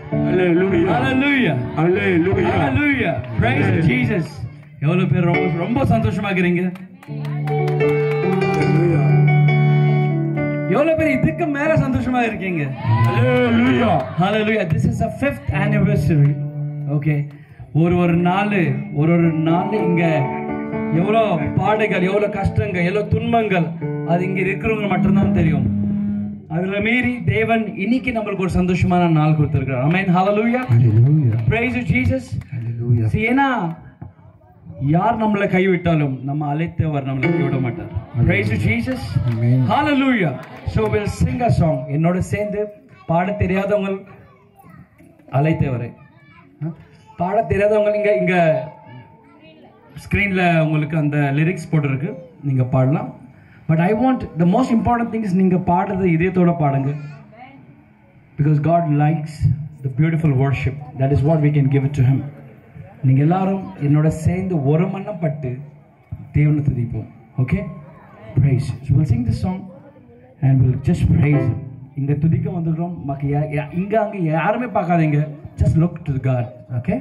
Hallelujah. Hallelujah. Hallelujah. Hallelujah. Praise Amen. Jesus. எவ்வளவு பேர் ரொம்ப ரொம்ப சந்தோஷமா இருக்கிறீங்க Hallelujah. எவ்வளவு பேர் இதுக்கு மேல சந்தோஷமா இருக்கீங்க Hallelujah. Hallelujah. This is the fifth anniversary. Okay. ஒரு ஒரு நாள் ஒரு ஒரு நாள் இங்க எவ்வளோ பாடுகள் எவ்வளோ கஷ்டங்கள் எவ்வளோ துன்பங்கள் அது இங்க இருக்கிறவங்க மட்டும்தான் தெரியும் அதுல மீறி தேவன் இன்னைக்கு நம்மளுக்கு ஒரு சந்தோஷமான நாள் கொடுத்திருக்கிறார் அமேன் ஹalleluya Hallelujah. praise you jesus Hallelujah. See, ஏன்னா யார் நம்மளை கைவிட்டாலும் நம்ம அழைத்தவர் நம்மளை கைவிட மாட்டார் praise you jesus Amen. Hallelujah. So we'll sing a song. என்னோட சேர்ந்து பாட தெரியாதவங்க அழைத்தவரை அஹ், பாட தெரியாதவங்க இங்க இங்க ஸ்க்ரீன்ல உங்களுக்கு அந்த லிரிக்ஸ் போட்டிருக்கு நீங்க பாடலாம் but I want the most important things நீங்க பாடுறது இதயத்தோட பாடுங்க because God likes the beautiful worship that is what we can give it to him நீங்க எல்லாரும் என்னோட சேர்ந்து ஒரு மண்ணம் பட்டு தேவனை துதிப்போம் okay praise so we'll sing this song and we'll just praise him இங்க துதிக்க வந்துடுறோம் மக்க யா- யா- இங்க அங்க யாருமே பார்க்காதீங்க just look to the God okay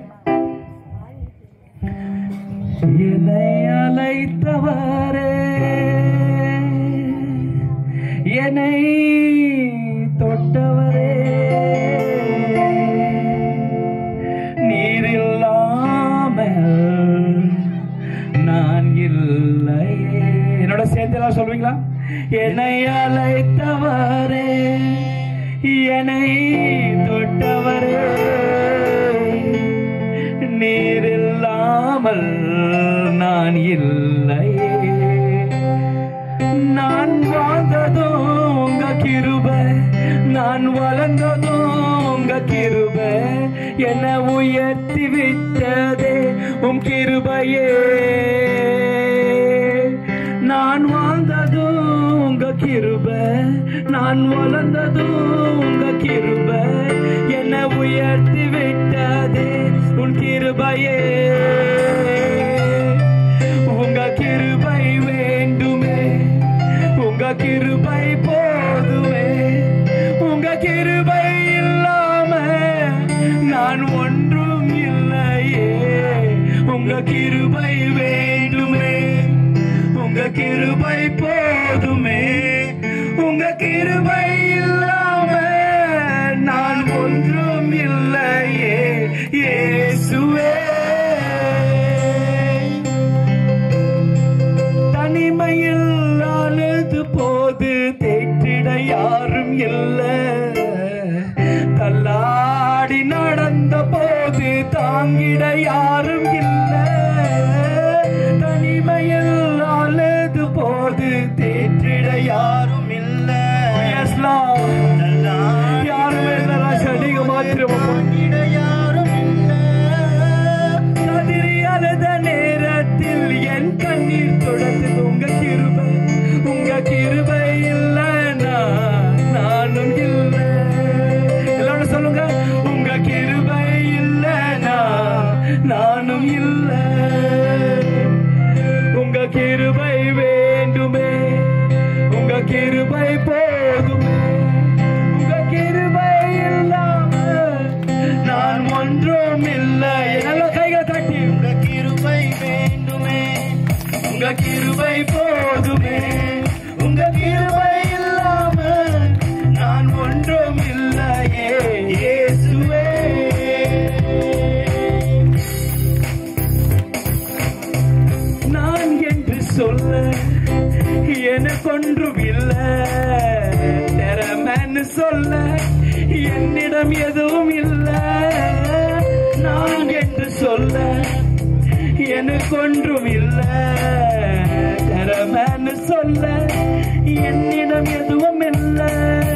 என்னை அழைத்தவரே என்னை தொட்டவரே நீர் இல்லாமல் நான் இல்லையே என்னோட சேர்ந்து எல்லாம் சொல்வீங்களா என்னை அழைத்தவரே என்னை தொட்டவரே நீர் இல்லாமல் நான் இல்லையே நான் வாழ்ந்ததும் உங்க கிருபை நான் வளர்ந்ததும் உங்க கிருபை என்னை உயர்த்தி விட்டதே உம் கிருபையே நான் வாழ்ந்ததும் உங்க கிருபை நான் வளர்ந்ததும் உங்க கிருபை என்னை உயர்த்தி விட்டதே உன் கிருபையே உங்க கிருபை வேண்டுமே உங்க கிருபை போதுமே உங்க கிருபை இல்லாம நான் ஒன்றும் இல்லையே உங்க கிருபை வேண்டுமே உங்க கிருபை போதுமே உங்க கிருபை இல்லாம நான் ஒன்றும் இல்லையே இயேசுவே தனிமையில் அழுது போது தேற்றிட யாரும் இல்லை தள்ளாடி நடந்த போது தாங்கிட யாரும் இல்லை தனிமையில் அழுது போது தேற்றிட யாரும் இல்லை யாரும் இல்லை ராஜா மாத்திரம் கதிரி அழுத நேரத்தில் என் கண்ணீர் தொடர்ந்து உங்க கிருபை உங்க கிருபை இல்லைனா நானும் இல்லை எல்லாரும் சொல்லுங்க உங்க கிருபை இல்லைனா நானும் இல்லை உங்க கிருபை வேண்டுமே உங்க கிருபை போதுமே உங்க கிருபை இல்லாம நான் ஒன்றும் இல்லை நல்ல கைகளை தட்டி உங்க கிருபை வேண்டுமே உங்க கிருபை போதுமே உங்க கிருபை இல்லாம நான் ஒன்றும் இல்லையே இயேசுவே நான் என்று சொல்ல எனக்கொன்றும் இல்லை திறமைன்னு சொல்ல என்னிடம் எதுவும் இல்லை நான் என்று சொல்ல எனக்கொன்றும் இல்லை திறமைன்னு சொல்ல என்னிடம் எதுவும் இல்லை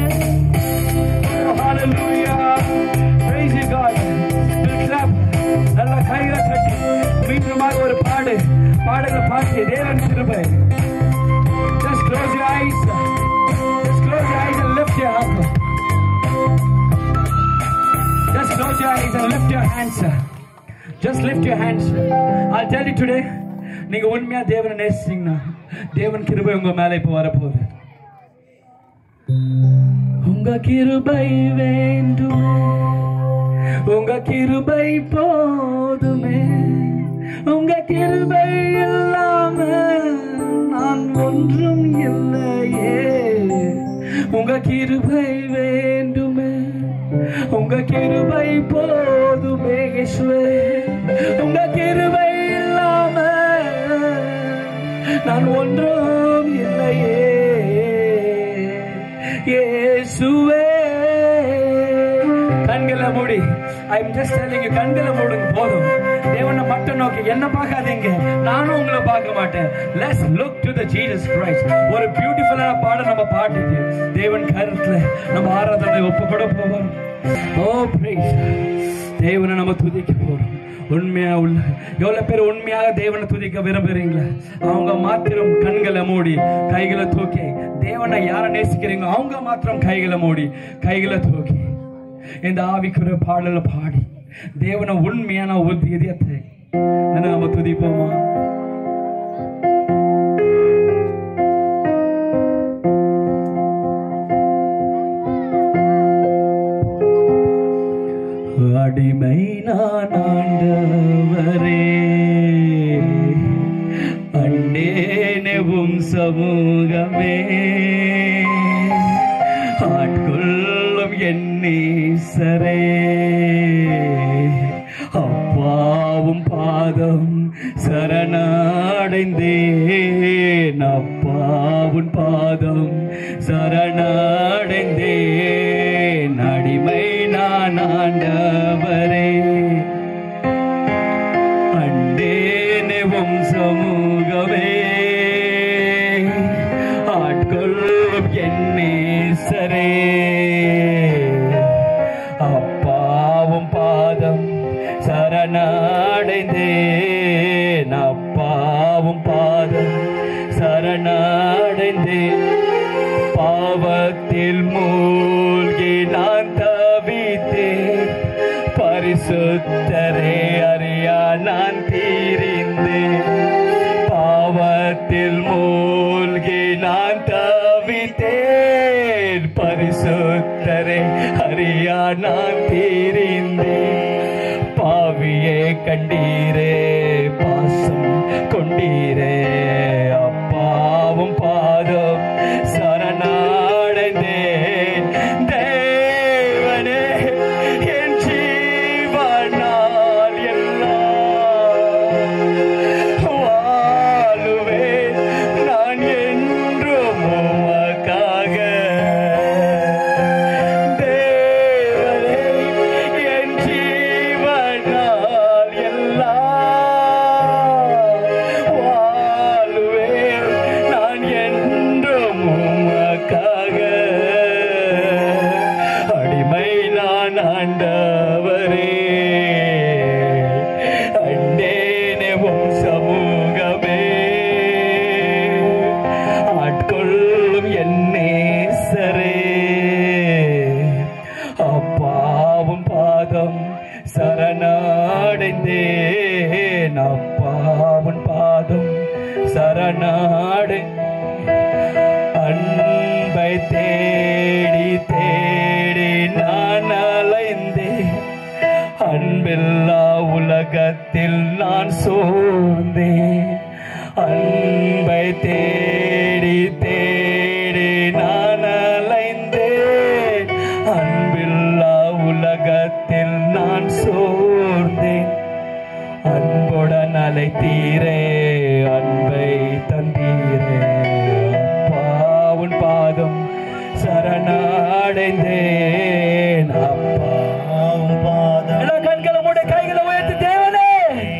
Hallelujah. Praise you, God. We'll clap. நல்ல கைகளை தட்டி மீண்டுமாக ஒரு பாடு பாடுகிற பாட்டு தேவன் கிருபை Just close your eyes. Just close your eyes and lift your hand. Just close your eyes and lift your hands. Just lift your hands. I'll tell you today. நீங்க உண்மையா தேவனை நேசிச்சீங்கன்னா தேவன் கிருபை உங்க மேல இப்ப வரப்போகுது உங்க கிருபை வேண்டுமே உங்க கிருபை போதுமே உங்க கிருபை இல்லாம நான் ஒன்றும் இல்லையே உங்க கிருபை வேண்டுமே உங்க கிருபை போதுமே இயேசுவே உங்க கிருபை இல்லாம நான் ஒன்றும் இல்லையே இயேசுவே கண்களை மூடி I am just telling you கண்களை மூடுங்க போதும் தேவனை மட்டும் நோக்கி என்ன பார்க்காதீங்க நானும் உங்களை பார்க்க மாட்டேன் let's look to the Jesus Christ ஒரு பியூட்டிஃபுல்லான பாடம் நம்ம பாட்டுக்கு தேவன் கருத்துல நம்ம ஆராதனை ஒப்புக்கொட போவோம் ஓ பிரைஸ் தேவனை நம்ம துதிக்க போறோம் உண்மையா உள்ள எவ்வளவு பேர் உண்மையாக தேவனை துதிக்க விரும்புறீங்களா அவங்க மாத்திரம் கண்களை மூடி கைகளை தூக்கி தேவனை யாரை நேசிக்கிறீங்களோ அவங்க மாத்திரம் கைகளை மூடி கைகளை தூக்கி இந்த ஆவிக்குற பாடல பாடி தேவனை உண்மையான ஒரு இதயத்தை என்ன நம்ம துதிப்போமா அடிமை நான் ஆண்டவரே அண்டேனவும் சமூகமே ஆட்கொள்ளும் என்னீசரே அப்பாவும் பாதம் சரணடைந்தேன் அப்பாவும் பாதம் சரணடைந்தேன் அடிமை நான் ஆண்டவரே அண்டேனவும் சமூகமே ஆட்கொள்ளும் என்னீசரே அப்பாவும் பாதம் சரணடைந்தேன் அப்பாவும் பாதம் சரணடைந்தேன் பாவத்தில் மூழ்கி நான் தவித்தேன் பரிசுத்தரே அறியா நான் தீரிந்தேன் பாவத்தில் மூழ்கி நான் தவித்தேன் பரிசுத்தரே அறியா நான் தீரிந்தேன் பாவியே கண்டீரே பாசம் கொண்டீரே அப்பாவும் பாதம் சரணாடைந்தேன் தேவனே என் ஜீவனால் எல்லாம் வாழுவேன் நான் என்றும் உமக்காக தேவனே என் ஜீவனால் எல்லாம் வாழுவேன் நான் என்றும் உமக்காக அடிமை நான் ஆண்டவரே அண்டேனவும் சமூகமே ஆட்கொள்ளும் என்னேசரே அப்பாவும் பாதம் சரணாடைந்தேன் அப்பாவும் பாதம் சரணாடை அன்பை தேடி தேடி நான் அலைந்தேன் அன்பில்லா உலகத்தில் நான் சோர்ந்தேன் அன்பை தேடி தேடி நான் அலைந்தேன் அன்பில்லா உலகத்தில் நான் சோர்ந்தேன் அன்புடன் அழைத்தீரே அன்பை தந்தீரே அப்பாவுன் பாதம் சரணடைந்தேன் அப்பாவும் பாதம் எல்லா கண்களை மூட கைகளை உயர்த்தி தேவனே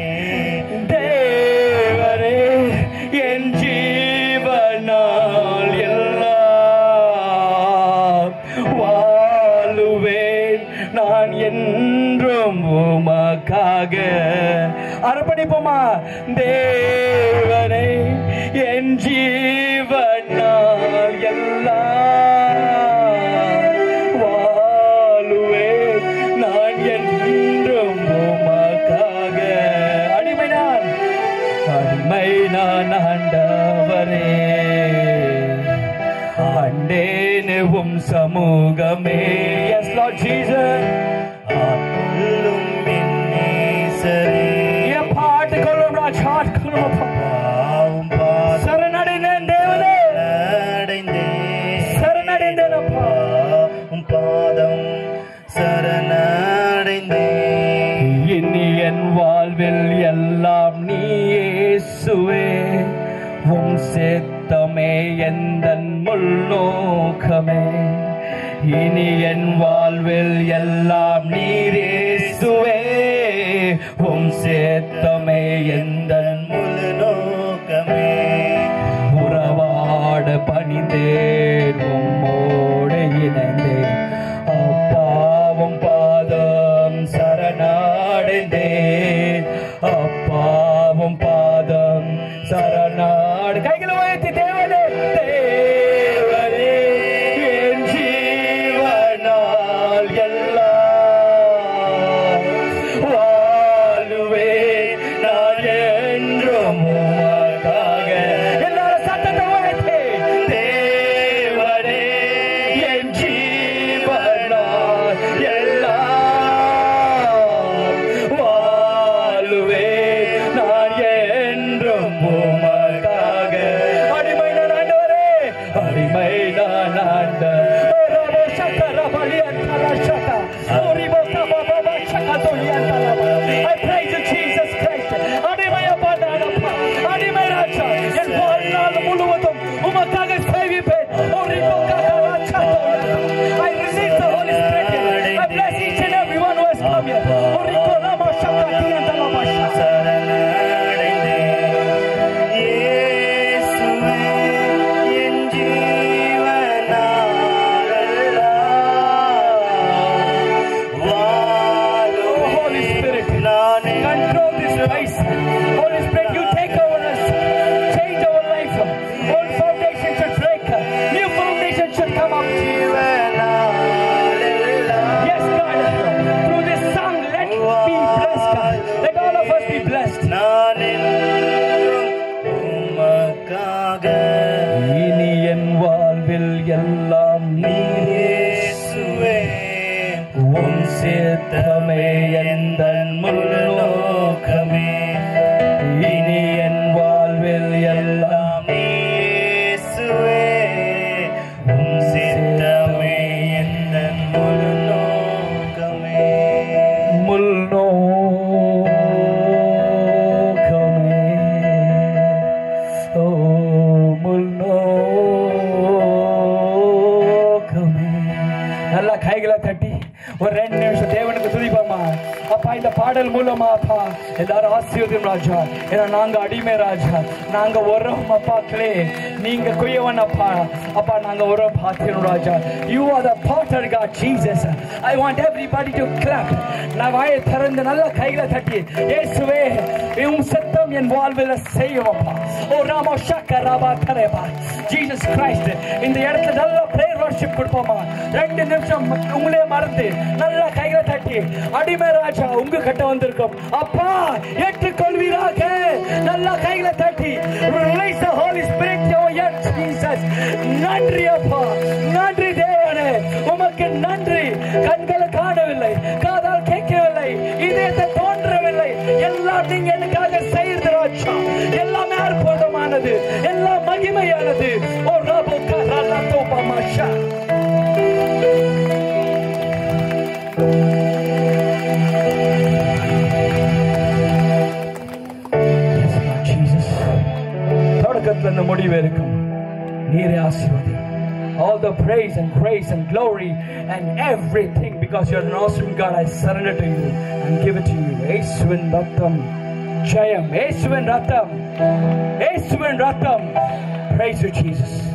தேவரே என் ஜீவனால் எல்லாம் வாழுவேன் நான் என்றும் உமக்காக அர்ப்பணிப்போமா தேவனை என் ஜீவனால் எல்லாம் வாழுவேன் நான் என்றும் உமக்காக அடிமை நான் அடிமை நான் ஆண்டவரே அண்டேனுவும் சமூகமே எஸ் லார்ட் ஜீசஸ் அடிமையானப்பா உம் பாதம் சரணடைந்தேன் இனி என் வாழ்வில் எல்லாம் நீ இயேசுவே உம் சேத்தமே எந்த முள்நோக்கமே இனி என் வாழ்வில் எல்லாம் நீர் இயேசுவே உம் சேத்தமே எந்த முழு நோக்கமே உறவாட பணிந்தேன் உம்மோடு இணைந்தேன் அப்பாவும் பாதம் சரணடைந்தேன் அப்பாவும் பாதம் சரணாடு கைகளை உயர்த்தி தேவனே தேவனே என் ஜீவனால் எல்லாம் வாழுவேன் நான் என்றும் உமக்காக எல்லாரும் சத்தத்தை உயர்த்தி தேவனே என் ஜீவனால் எல்லாம் வாழுவேன் நான் என்றும் உமக்காக அடிமை நான் ஆண்டவரே அடிமை நான் ஆண்ட ரபோ சக்கர பலியந்தர சக்க ஓரிபோ கபபப சக்க தொலியந்தர I praise you Jesus Christ அடிமை அப்பா அடிமை ராஜா என் வாழ்நாள் முழுவதும் உமக்காக சேவிப்பேன் ஓரிபோ கபப சக்க I release the Holy Spirit here. I bless each and every one who has come here. ஓரிபோ ரபோ சக்க தியந்தர பஷா சரணடைந்தேன் இயேசுவே என் ஜீவனாலெல்லாம் வாழுவேன் Holy Spirit, நானே control this place. Holy Spirit, you take over us. Change our life. Old foundation should break. New foundation should come up. Yes, God. Through this song, let be blessed, God. Let all of us be blessed. நான் என்றும் உமக்காக இனி என் வாழ்வில் எல்லாம் நீரே இயேசுவே உம் சேத்தமே எந்த முன்னோக்கமே இனி என் வாழ்வில் எல்லாம் நீ இயேசுவே உம் சித்தமே எந்த முழு நோக்கமே முள்நோக்கமே ஓ முள்நோக்கமே நல்லா கைகளை தட்டி ஒரு ரெண்டு நிமிஷம் தேவனுக்கு துதிப்போமா அப்பா இந்த பாடல் மூலமா அப்பா எல்லாரும் ஆசீர்வதியும் ராஜா ஏன்னா நாங்க அடிமை ராஜா நாங்க வரோம் அப்பாக்களே நீங்க குயவன் அப்பா அப்பா நாங்க வரோம் பாத்திரம் ராஜா you are the potter God Jesus I want everybody to clap நான் வாயை திறந்து நல்ல கைகளை தட்டி இயேசுவே உம் சத்தம் என் வாழ்வில் செய்யும் அப்பா ஓ ராமோ ஷக்க ராபா தரேபா ஜீசஸ் கிரைஸ்ட் இந்த இடத்துல நல்ல பிரேயர் வர்ஷிப் கொடுப்போமா ரெண்டு நிமிஷம் உங்களே மறந்து நல்ல கைகளை தட்டி அடிமை ராஜா உங்க கிட்ட வந்திருக்கோம் அப்பா ஏற்றுக்கொள்வீராக நல்ல கைகளை தட்டி release the holy spirit your yes jesus நன்றி அப்பா நன்றி தேவனே உமக்கு நன்றி கண்களை காணவில்லை காதால் கேட்கவில்லை இதயத்தை தோன்றவில்லை எல்லாம் நீங்க எனக்காக செய்யறது ராஜா எல்லாமே அற்புதமானது எல்லாம் மகிமையானது ஓ ரபோ கரலா தோபா மாஷா Yes, Lord Jesus. தொடக்கத்துல இந்த முடிவு இருக்கும் நீரே ஆசீர்வதி all the praise and grace and glory and everything because you're an awesome God I surrender to you and give it to you ஏசுவின் ரத்தம் ஜெயம் ஏசுவின் ரத்தம் ஏசுவின் ரத்தம் praise you Jesus